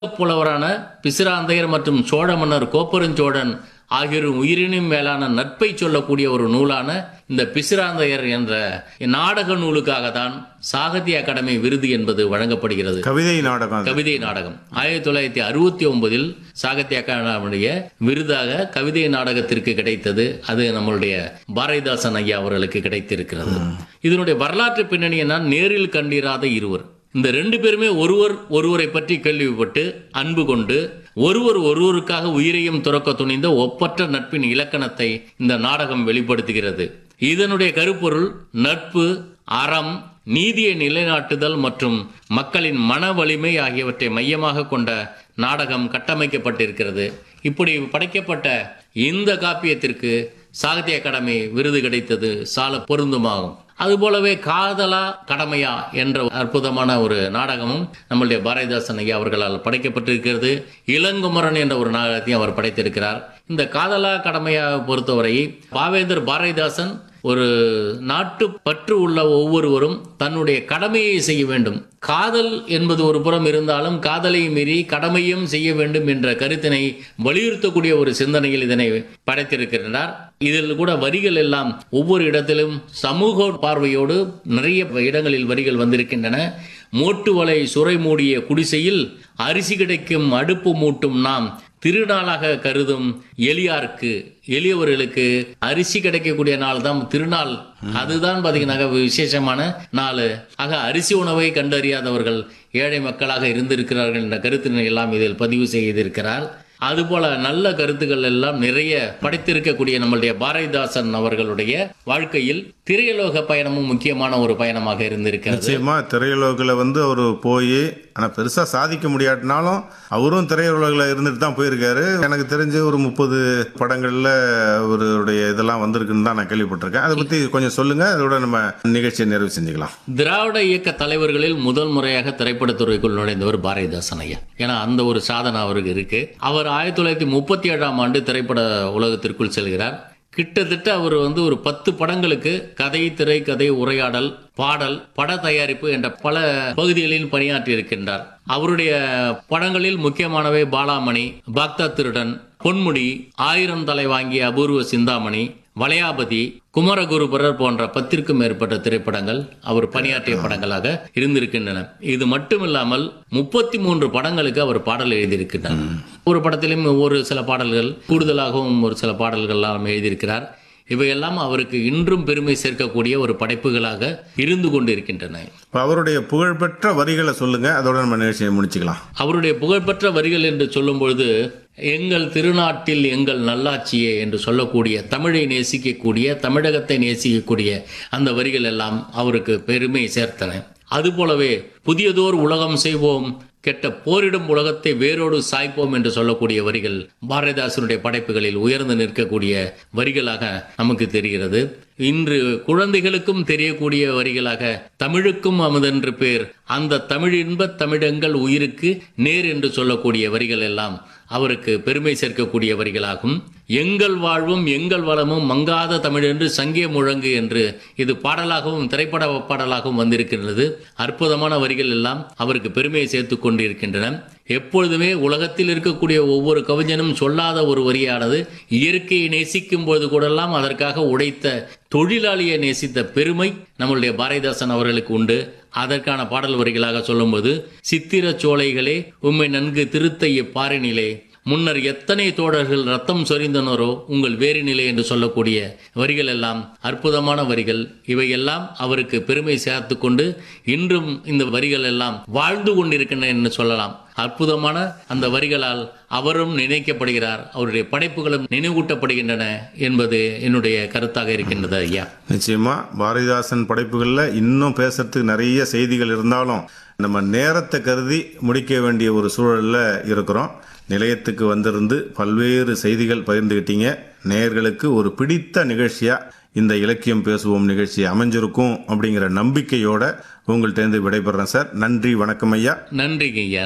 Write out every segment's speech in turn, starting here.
புலவரான பிசிராந்தையர் மற்றும் சோழ மன்னர் கோப்பெருஞ்சோழன் ஆகியோரின் உயிரினும் மேலான நட்பை சொல்லக்கூடிய ஒரு நூலான இந்த பிசிராந்தையர் என்ற நாடக நூலுக்காக தான் சாகித்ய அகாடமி விருது என்பது வழங்கப்படுகிறது கவிதை நாடகம் அது. கவிதை நாடகம் ஆயிரத்தி தொள்ளாயிரத்தி அறுபத்தி ஒன்பதில் சாகித்ய அகாடமியுடைய விருதாக கவிதை நாடகத்திற்கு கிடைத்தது அது நம்மளுடைய பாரதிதாசன் ஐயா அவர்களுக்கு கிடைத்திருக்கிறது இதனுடைய வரலாற்று பின்னணியை நான் நேரில் கண்டிராத இருவர் இந்த ரெண்டு பேருமே ஒருவர் ஒருவரை பற்றி கேள்விப்பட்டு அன்பு கொண்டு ஒருவர் ஒருவருக்காக உயிரையும் துறக்க துணிந்த ஒப்பற்ற நட்பின் இலக்கணத்தை இந்த நாடகம் வெளிப்படுத்துகிறது இதனுடைய கருப்பொருள் நட்பு அறம் நீதியை நிலைநாட்டுதல் மற்றும் மக்களின் மன வலிமை ஆகியவற்றை மையமாக கொண்ட நாடகம் கட்டமைக்கப்பட்டிருக்கிறது இப்படி படைக்கப்பட்ட இந்த காப்பியத்திற்கு சாகித்ய அகாடமி விருது கிடைத்தது சால பொருந்துமாகும் அதுபோலவே காதலா கடமையா என்ற அற்புதமான ஒரு நாடகமும் நம்மளுடைய பாரதிதாசன் ஐயா அவர்களால் படைக்கப்பட்டிருக்கிறது இளங்குமரன் என்ற ஒரு நாடகத்தையும் அவர் படைத்திருக்கிறார் இந்த காதலா கடமையா பொறுத்தவரை பாவேந்தர் பாரதிதாசன் ஒரு நாட்டு பற்று உள்ள ஒவ்வொருவரும் தன்னுடைய கடமையை செய்ய வேண்டும் காதல் என்பது ஒரு புறம் இருந்தாலும் காதலை மீறி கடமையும் செய்ய வேண்டும் என்ற கருத்தினை வலியுறுத்தக்கூடிய ஒரு சிந்தனையில் இதனை படைத்திருக்கிறார் இதில் கூட வரிகள் எல்லாம் ஒவ்வொரு இடத்திலும் சமூக பார்வையோடு நிறைய இடங்களில் வரிகள் வந்திருக்கின்றன மோட்டு வலை சுரை மூடிய குடிசையில் அரிசி கிடைக்கும் அடுப்பு மூட்டும் நாம் திருநாளாக கருதும் எளியாருக்கு எளியவர்களுக்கு அரிசி கிடைக்கக்கூடிய நாள் தான் திருநாள் அதுதான் பாத்தீங்கன்னா விசேஷமான நாள் ஆக அரிசி உணவை கண்டறியாதவர்கள் ஏழை மக்களாக இருந்திருக்கிறார்கள் என்ற கருத்தினை எல்லாம் இதில் பதிவு செய்திருக்கிறார் அதுபோல நல்ல கருத்துக்கள் எல்லாம் நிறைய படைத்திருக்கக்கூடிய நம்மளுடைய பாரதிதாசன் அவர்களுடைய வாழ்க்கையில் திரையுலக பயணமும் முக்கியமான ஒரு பயணமாக இருந்திருக்கிறது நிச்சயமா திரையுலகில் வந்து அவர் போய் ஆனால் பெருசாக சாதிக்க முடியாட்டினாலும் அவரும் திரையுலகில் இருந்துட்டு தான் போயிருக்காரு எனக்கு தெரிஞ்ச ஒரு முப்பது படங்களில் அவருடைய இதெல்லாம் வந்திருக்குன்னு தான் நான் கேள்விப்பட்டிருக்கேன் அதை பற்றி கொஞ்சம் சொல்லுங்க அதோட நம்ம நிகழ்ச்சியை நிறைவு செஞ்சுக்கலாம் திராவிட இயக்க தலைவர்களில் முதல் முறையாக திரைப்படத்துறைக்குள் நுழைந்தவர் பாரதிதாசன் ஐயா ஏன்னா அந்த ஒரு சாதனை அவருக்கு இருக்கு அவர் ஆயிரத்தி தொள்ளாயிரத்தி முப்பத்தி ஏழாம் ஆண்டு திரைப்பட உலகத்திற்குள் செல்கிறார் கிட்டத்தட்ட அவர் வந்து ஒரு பத்து படங்களுக்கு கதை திரைக்கதை உரையாடல் பாடல் பட தயாரிப்பு என்ற பல பகுதிகளில் பணியாற்றி இருக்கின்றார் அவருடைய படங்களில் முக்கியமானவை பாலாமணி பாக்தா திருடன் பொன்முடி ஆயிரம் தலை வாங்கிய அபூர்வ சிந்தாமணி வளையாபதி குமரகுருபரர் போன்ற பத்திற்கும் மேற்பட்ட திரைப்படங்கள் அவர் பணியாற்றிய படங்களாக இருந்திருக்கின்றன இது மட்டுமில்லாமல் முப்பத்தி மூன்று படங்களுக்கு அவர் பாடல் எழுதியிருக்கிறார் ஒரு படத்திலும் ஒரு சில பாடல்கள் கூடுதலாகவும் ஒரு சில பாடல்கள்லாம் எழுதியிருக்கிறார் இவையெல்லாம் அவருக்கு இன்றும் பெருமை சேர்க்கக்கூடிய ஒரு படைப்புகளாக இருந்து கொண்டிருக்கின்றன இப்போ அவருடைய புகழ்பெற்ற வரிகளை சொல்லுங்க அதோட நம்ம நிகழ்ச்சியை முடிச்சுக்கலாம் அவருடைய புகழ்பெற்ற வரிகள் என்று சொல்லும் பொழுது எங்கள் திருநாட்டில் எங்கள் நல்லாட்சியே என்று சொல்லக்கூடிய தமிழை நேசிக்கக்கூடிய தமிழகத்தை நேசிக்கக்கூடிய அந்த வரிகள் எல்லாம் அவருக்கு பெருமை சேர்த்தன அதுபோலவே புதியதோர் உலகம் செய்வோம் கெட்ட போரிடும் உலகத்தை வேரோடு சாய்ப்போம் என்று சொல்லக்கூடிய வரிகள் பாரதிதாசனுடைய படைப்புகளில் உயர்ந்து நிற்கக்கூடிய வரிகளாக நமக்கு தெரிகிறது இன்று குழந்தைகளுக்கும் தெரியக்கூடிய வரிகளாக தமிழுக்கும் அமுதென்று பேர் அந்த தமிழ் இன்பத் தமிழங்கள் உயிருக்கு நேர் என்று சொல்லக்கூடிய வரிகள் எல்லாம் அவருக்கு பெருமை சேர்க்கக்கூடிய வரிகளாகும் எங்கள் வாழ்வும் எங்கள் வளமும் மங்காத தமிழ் என்று சங்கே முழங்கு என்று இது பாடலாகவும் திரைப்பட பாடலாகவும் வந்திருக்கின்றது அற்புதமான வரிகள் எல்லாம் அவருக்கு பெருமையை சேர்த்து கொண்டிருக்கின்றன எப்பொழுதுமே உலகத்தில் இருக்கக்கூடிய ஒவ்வொரு கவிஞனும் சொல்லாத ஒரு வரியானது இயற்கையை நேசிக்கும் பொழுது கூடெல்லாம் அதற்காக உடைத்த தொழிலாளியை நேசித்த பெருமை நம்மளுடைய பாரதிதாசன் அவர்களுக்கு உண்டு அதற்கான பாடல் வரிகளாக சொல்லும்போது சித்திர சோலைகளே உம்மை நன்கு திருத்த இப்பாரினிலே முன்னர் எத்தனை தோழர்கள் ரத்தம் சொரிந்தனரோ உங்கள் வேறு நிலை என்று சொல்லக்கூடிய வரிகள் எல்லாம் அற்புதமான வரிகள் இவையெல்லாம் அவருக்கு பெருமை சேர்த்து கொண்டு இன்றும் இந்த வரிகள் எல்லாம் வாழ்ந்து கொண்டிருக்கின்றன என்று சொல்லலாம் அற்புதமான அந்த வரிகளால் அவரும் நினைக்கப்படுகிறார் அவருடைய படைப்புகளும் நினைவூட்டப்படுகின்றன என்பது என்னுடைய கருத்தாக இருக்கின்றது ஐயா நிச்சயமா பாரதிதாசன் படைப்புகளில் இன்னும் பேசுறதுக்கு நிறைய செய்திகள் இருந்தாலும் நம்ம நேரத்தை கருதி முடிக்க வேண்டிய ஒரு சூழலில் இருக்கிறோம் நிலையத்துக்கு வந்திருந்து பல்வேறு செய்திகள் பகிர்ந்துக்கிட்டீங்க நேயர்களுக்கு ஒரு பிடித்த நிகழ்ச்சியா இந்த இலக்கியம் பேசுவோம் நிகழ்ச்சி அமைஞ்சிருக்கும் அப்படிங்கிற நம்பிக்கையோட உங்கள்கிட்ட விடைபெறேன் சார் நன்றி வணக்கம் ஐயா நன்றிங்க ஐயா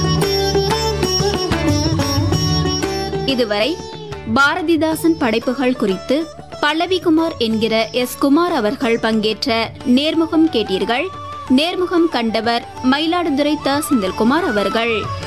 இதுவரை பாரதிதாசன் படைப்புகள் குறித்து பல்லவிகுமார் என்கிற எஸ் குமார் அவர்கள் பங்கேற்ற நேர்முகம் கேட்டீர்கள் நேர்முகம் கண்டவர் மயிலாடுதுறை த செந்தில்குமார் அவர்கள்